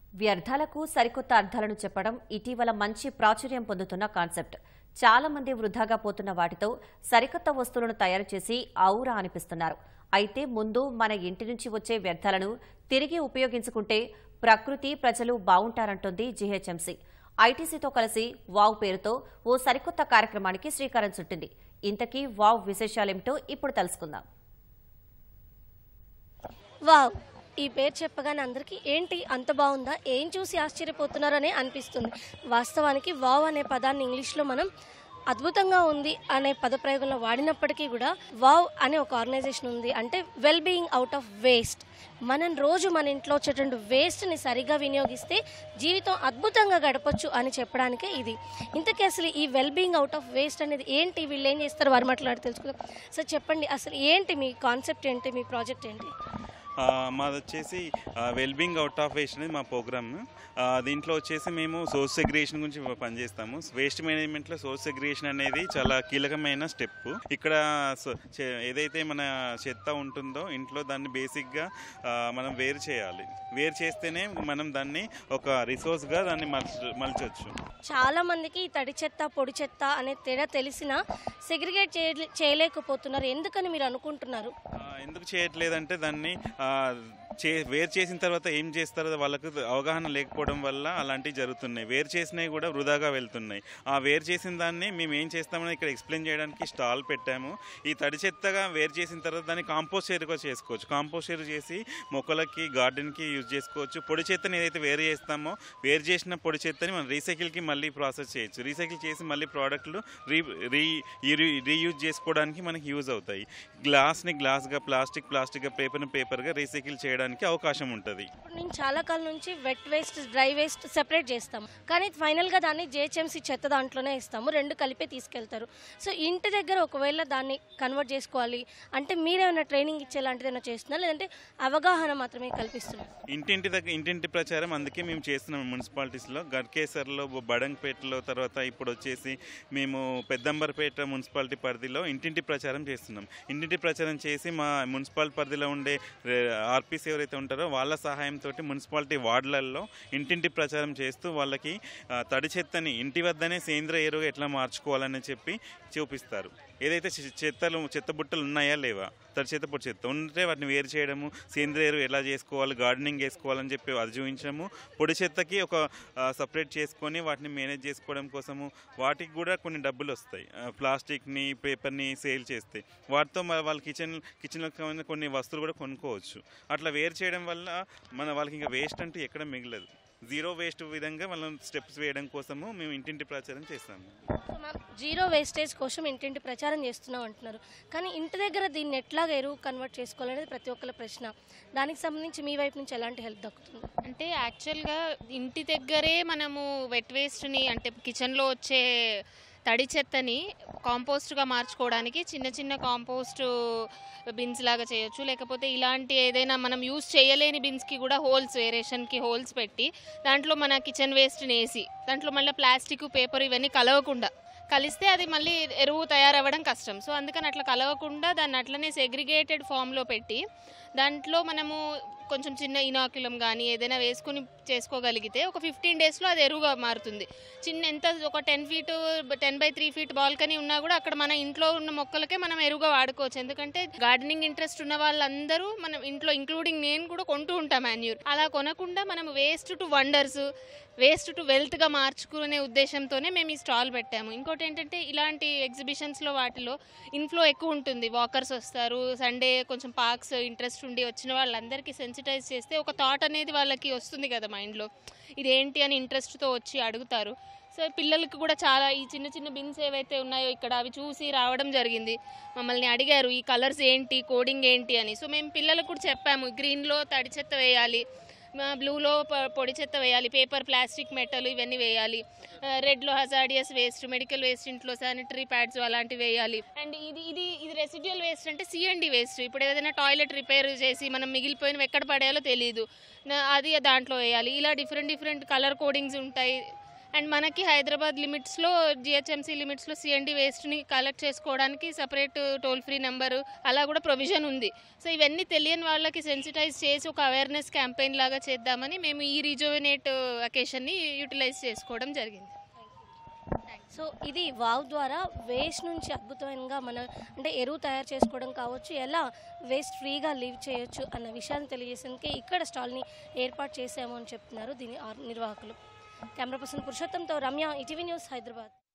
వ్యర్థాలకు సరికొత్త అర్థాలను చెప్పడం ఇటీవల మంచి ప్రాచుర్యం పొందుతున్న కాన్సెప్ట్ చాలా మంది వృధాగా పోతున్న వాటితో సరికొత్త వస్తువులను తయారు చేసి ఔరా అనిపిస్తున్నారు అయితే ముందు మన ఇంటి నుంచి వచ్చే వ్యర్థాలను తిరిగి ఉపయోగించుకుంటే ప్రకృతి ప్రజలు బావుంటారంటోంది జీహెచ్ఎంసీ ఐటీసీతో కలిసి వావ్ పేరుతో ఓ సరికొత్త కార్యక్రమానికి శ్రీకారం చుట్టింది ఇంతకీ వావ్ విశేషాలేమిటో ఇప్పుడు తెలుసుకుందాం వావ్ ఈ పేరు చెప్పగానే అందరికీ ఏంటి అంత బాగుందా ఏం చూసి ఆశ్చర్యపోతున్నారనే అనిపిస్తుంది వాస్తవానికి వావ్ అనే పదాన్ని ఇంగ్లీష్లో మనం అద్భుతంగా ఉంది అనే పదప్రయోగంలో వాడినప్పటికీ కూడా వావ్ అనే ఒక ఆర్గనైజేషన్ ఉంది అంటే Well Being Out of Waste మనం రోజు మన ఇంట్లో వచ్చేటువంటి వేస్ట్ని సరిగా వినియోగిస్తే జీవితం అద్భుతంగా గడపొచ్చు అని చెప్పడానికే ఇది ఇంతకీ అసలు ఈ Well Being Out of Waste అనేది ఏంటి వీళ్ళు ఏం చేస్తారు వారు మాట్లాడి తెలుసుకుందాం సో చెప్పండి అసలు ఏంటి మీ కాన్సెప్ట్ ఏంటి మీ ప్రాజెక్ట్ ఏంటి ఆ, మాది వచ్చేసి వెల్బింగ్ అవుట్ ఆఫ్ వేస్ట్ అనేది మా ప్రోగ్రామ్ ఆ, దీంట్లో వచ్చేసి మేము సోర్స్ సెగ్రిగేషన్ గురించి పనిచేస్తాము వేస్ట్ మేనేజ్మెంట్లో సోర్స్ సెగ్రిగేషన్ అనేది చాలా కీలకమైన స్టెప్ ఇక్కడ సో- చే- ఏదైతే మన చెత్త ఉంటుందో ఇంట్లో దాన్ని బేసిక్గా ఆ, మనం వేరు చేయాలి వేరు చేస్తేనే మనం దాన్ని ఒక రిసోర్స్గా దాన్ని మలచ మలచవచ్చు చాలా మందికి ఈ తడి చెత్త పొడి చెత్త అనే తేడా తెలిసినా సెగ్రిగేట్ చేయలేకపోతున్నారు ఎందుకని మీరు అనుకుంటున్నారు ఆ, ఎందుకు చేయట్లేదంటే దాన్ని ఆ, చే వేరు చేసిన తర్వాత ఏం చేస్తారో వాళ్ళకు అవగాహన లేకపోవడం వల్ల అలాంటివి జరుగుతున్నాయి వేరు చేసినవి కూడా వృధాగా వెళ్తున్నాయి ఆ వేరు చేసిన దాన్ని మేము ఏం చేస్తామని ఇక్కడ ఎక్స్ప్లెయిన్ చేయడానికి స్టాల్ పెట్టాము ఈ తడి చెత్తగా వేరు చేసిన తర్వాత దాన్ని కాంపోస్ట్ ఎరుగా చేసుకోవచ్చు కాంపోస్ట్ ఎరువు చేసి మొక్కలకి గార్డెన్కి యూజ్ చేసుకోవచ్చు పొడి చెత్తని ఏదైతే వేరు చేస్తామో వేరు చేసిన పొడి చెత్తని మనం రీసైకిల్కి మళ్ళీ ప్రాసెస్ చేయొచ్చు రీసైకిల్ చేసి మళ్ళీ ప్రోడక్ట్లు రీ రీ రీయూజ్ చేసుకోవడానికి మనకి యూజ్ అవుతాయి గ్లాస్ని గ్లాస్గా ప్లాస్టిక్ ప్లాస్టిక్గా పేపర్ని పేపర్గా రీసైకిల్ చేయడానికి అవకాశం ఉంటుంది ఇప్పుడు నేను చాలా కాలం నుంచి wet waste dry waste separate చేస్తాము కానీ ఫైనల్గా దాన్ని జేహెచ్ఎంసీ చెత్త దాంట్లోనే ఇస్తాము రెండు కలిపే తీసుకెళ్తారు సో ఇంటి దగ్గర ఒకవేళ దాన్ని కన్వర్ట్ చేసుకోవాలి అంటే మీరేమైనా ట్రైనింగ్ ఇచ్చేలాంటిది ఏమైనా చేస్తున్నారు లేదంటే అవగాహన మాత్రమే కల్పిస్తున్నారు ఇంటింటి దగ్గర ఇంటింటి ప్రచారం అందుకే మేము చేస్తున్నాం మున్సిపాలిటీస్లో గడ్కేసర్లో బడంగ్పేటలో తర్వాత ఇప్పుడు వచ్చేసి మేము పెద్దంబర్పేట మున్సిపాలిటీ పరిధిలో ఇంటింటి ప్రచారం చేస్తున్నాం ఇంటింటి ప్రచారం చేసి మా మున్సిపాలిటీ పరిధిలో ఉండే ఆర్పీస్ ఎవరైతే ఉంటారో వాళ్ళ సహాయంతో మున్సిపాలిటీ వార్డులలో ఇంటింటి ప్రచారం చేస్తూ వాళ్ళకి ఆ, తడి చెత్తని ఇంటి వద్దనే సేంద్రియ ఎరువుగా ఎట్లా మార్చుకోవాలని చెప్పి చూపిస్తారు ఏదైతే చె- చెత్తలు చెత్త బుట్టలు ఉన్నాయా లేవా తడి చెత్త పొడి చెత్త ఉంటే వాటిని వేరు చేయడము సేంద్రియ ఎరువు ఎలా చేసుకోవాలి గార్డెనింగ్ చేసుకోవాలని చెప్పి అది చూపించడము పొడి చెత్తకి ఒక సపరేట్ చేసుకొని వాటిని మేనేజ్ చేసుకోవడం కోసము వాటికి కూడా కొన్ని డబ్బులు వస్తాయి ఆ, ప్లాస్టిక్ని పేపర్ని సేల్ చేస్తే వాటితో మన వాళ్ళ కిచెన్ కిచెన్లో కావాల్సిన కొన్ని వస్తువులు కూడా కొనుక్కోవచ్చు అట్లా వేరు చేయడం వల్ల మన వాళ్ళకి ఇంకా వేస్ట్ అంటూ ఎక్కడ మిగలదు జీరో వేస్ట్ విధంగా మనం స్టెప్స్ వేయడం కోసము మేము ఇంటింటి ప్రచారం చేస్తాము సో మ్యామ్ జీరో వేస్టేజ్ కోసం ఇంటింటి ప్రచారం చేస్తున్నాం అంటున్నారు కానీ ఇంటి దగ్గర దీన్ని ఎట్లాగ ఎరువు కన్వర్ట్ చేసుకోవాలనేది ప్రతి ఒక్కరి ప్రశ్న దానికి సంబంధించి మీ వైపు నుంచి ఎలాంటి హెల్ప్ దక్కుతుంది అంటే యాక్చువల్గా ఇంటి దగ్గరే మనము వెట్ వేస్ట్ని అంటే కిచెన్లో వచ్చే తడి చెత్తని కాంపోస్ట్గా మార్చుకోవడానికి చిన్న చిన్న కాంపోస్ట్ బిన్స్ లాగా చేయొచ్చు లేకపోతే ఇలాంటి ఏదైనా మనం యూస్ చేయలేని బిన్స్కి కూడా హోల్స్ వేరేషన్కి హోల్స్ పెట్టి దాంట్లో మన కిచెన్ వేస్ట్ని వేసి దాంట్లో మళ్ళీ ప్లాస్టిక్ పేపర్ ఇవన్నీ కలవకుండా కలిస్తే అది మళ్ళీ ఎరువు తయారవ్వడం కష్టం సో అందుకని అట్లా కలవకుండా దాన్ని అట్లనే సెగ్రిగేటెడ్ ఫామ్లో పెట్టి దాంట్లో మనము కొంచెం చిన్న ఇనాక్యులం కానీ ఏదైనా వేసుకుని చేసుకోగలిగితే ఒక ఫిఫ్టీన్ డేస్లో అది ఎరువుగా మారుతుంది చిన్న ఎంత ఒక ten feet ten by three feet balcony ఉన్నా కూడా అక్కడ మన ఇంట్లో ఉన్న మొక్కలకే మనం ఎరువుగా వాడుకోవచ్చు ఎందుకంటే గార్డెనింగ్ ఇంట్రెస్ట్ ఉన్న వాళ్ళందరూ మనం ఇంట్లో ఇంక్లూడింగ్ నేను కూడా కొంటూ ఉంటాం మాన్యూర్ అలా కొనకుండా మనం waste to wonders waste to వెల్త్గా మార్చుకునే ఉద్దేశంతోనే మేము ఈ స్టాల్ పెట్టాము ఇంకోటి ఏంటంటే ఇలాంటి ఎగ్జిబిషన్స్లో వాటిలో ఇన్ఫ్లో ఎక్కువ ఉంటుంది వాకర్స్ వస్తారు సండే కొంచెం పార్క్స్ ఇంట్రెస్ట్ ఉండి వచ్చిన వాళ్ళందరికీ సెన్సిటైజ్ చేస్తే ఒక థాట్ అనేది వాళ్ళకి వస్తుంది కదా మైండ్లో ఇదేంటి అని ఇంట్రెస్ట్తో వచ్చి అడుగుతారు సో పిల్లలకి కూడా చాలా ఈ చిన్న చిన్న బిన్స్ ఏవైతే ఉన్నాయో ఇక్కడ అవి చూసి రావడం జరిగింది మమ్మల్ని అడిగారు ఈ కలర్స్ ఏంటి కోడింగ్ ఏంటి అని సో మేము పిల్లలకు కూడా చెప్పాము గ్రీన్లో తడి చెత్త వేయాలి మా బ్లూలో ప- పొడి చెత్త వేయాలి పేపర్ ప్లాస్టిక్ మెటల్ ఇవన్నీ వేయాలి ఆ, రెడ్లో హజార్డియస్ వేస్ట్ మెడికల్ వేస్ట్ ఇంట్లో శానిటరీ ప్యాడ్స్ అలాంటివి వేయాలి అండ్ ఇది ఇది ఇది రెసిడ్యువల్ వేస్ట్ అంటే సిఎండి వేస్ట్ ఇప్పుడు ఏదైనా టాయిలెట్ రిపేర్ చేసి మనం మిగిలిపోయినవి ఎక్కడ పడేయాలో తెలియదు నా- అది దాంట్లో వేయాలి ఇలా డిఫరెంట్ డిఫరెంట్ కలర్ కోడింగ్స్ ఉంటాయి అండ్ మనకి హైదరాబాద్ లిమిట్స్లో జిహెచ్ఎంసీ లిమిట్స్లో సిఎండి వేస్ట్ని కలెక్ట్ చేసుకోవడానికి సపరేట్ టోల్ ఫ్రీ నెంబరు అలా కూడా ప్రొవిజన్ ఉంది సో ఇవన్నీ తెలియని వాళ్ళకి సెన్సిటైజ్ చేసి ఒక అవేర్నెస్ క్యాంపెయిన్ లాగా చేద్దామని మేము ఈ రిజోవినేట్ అకేషన్ని యూటిలైజ్ చేసుకోవడం జరిగింది సో ఇది వావ్ ద్వారా వేస్ట్ నుంచి అద్భుతంగా మన అంటే ఎరువు తయారు చేసుకోవడం కావచ్చు ఎలా వేస్ట్ ఫ్రీగా లీవ్ చేయొచ్చు అన్న విషయాన్ని తెలియజేసేందుకే ఇక్కడ స్టాల్ని ఏర్పాటు చేసాము అని చెప్తున్నారు దీని ఆర్- నిర్వాహకులు కెమెరా పర్సన్ పురుషోత్తంతో రమ్య ఈటీవీ న్యూస్ హైదరాబాద్